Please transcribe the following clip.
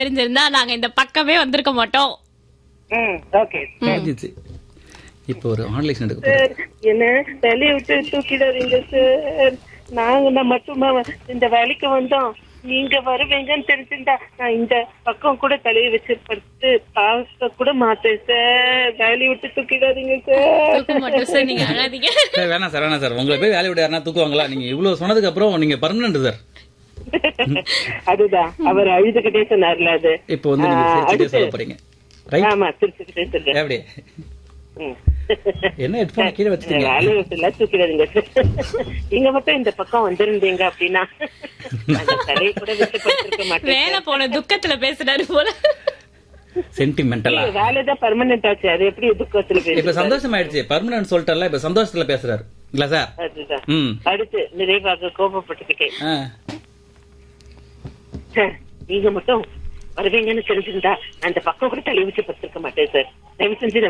தெரிஞ்சிருந்தா நாங்க இந்த பக்கமே வந்திருக்க மாட்டோம் ம் ஓகே முடிஞ்சிச்சு இப்போ ஒரு ஆன்லைன் எடுக்க போறேன் சார் என்ன வேலையை விட்டு தூக்கிடாதீங்க சார் நாங்க நான் மட்டுமா இந்த வேலைக்கு வந்தோம் நீங்க வருவீங்கன்னு தெரிஞ்சிருந்தா நான் இந்த பக்கம் கூட தலையை வச்சு படுத்து பார்க்க கூட மாட்டேன் சார் வேலையை விட்டு தூக்கிடாதீங்க சார் தூக்க மாட்டோம் சார் நீங்க அழாதீங்க சார் வேணாம் சார் வேணாம் சார் உங்களை போய் வேலையை விட யாருன்னா தூக்குவாங்களா நீங்க இவ்வளவு சொன்னதுக்கு அப்புறம் நீங்க பர்மனன்ட் சார் அதுதான் அவர் அழுதுகிட்டே சொன்னார்ல அது இப்போ வந்து நீங்க ஆ, சிரிச்சுட்டே அடுத்து. சொல்ல போறீங்க ரைட் ஆமா சிரிச்சுக்கிட்டே சொல்றேன் எப்படி ம். என்ன ஹெட்போன் கீழே வச்சுட்டீங்க வேலையை விட்டு எல்லாம் தூக்கிடாதீங்க சார் நீங்க மட்டும் இந்த பக்கம் வந்திருந்தீங்க அப்படின்னா அந்த தலையை கூட விட்டு படுத்திருக்க மாட்டேன் வேலை போன துக்கத்துல பேசுறாரு போல சென்டிமெண்டலா வேலைதான் பர்மனன்ட் ஆச்சு அது எப்படி துக்கத்துல இப்ப பேசுறது சந்தோஷம் ஆயிடுச்சு பர்மனன்ட் சொல்லிட்டல இப்ப சந்தோஷத்துல பேசுறாரு இல்ல சார் அதுதான் ம் அடுத்து நிறைவாக கோபப்பட்டுக்கிட்டேன் ஆ. சார் நீங்க மட்டும் வருவீங்கன்னு தெரிஞ்சிருந்தா அந்த பக்கம் கூட தலை வச்சு படுத்திருக்க மாட்டேன் சார் தயவு செஞ்சு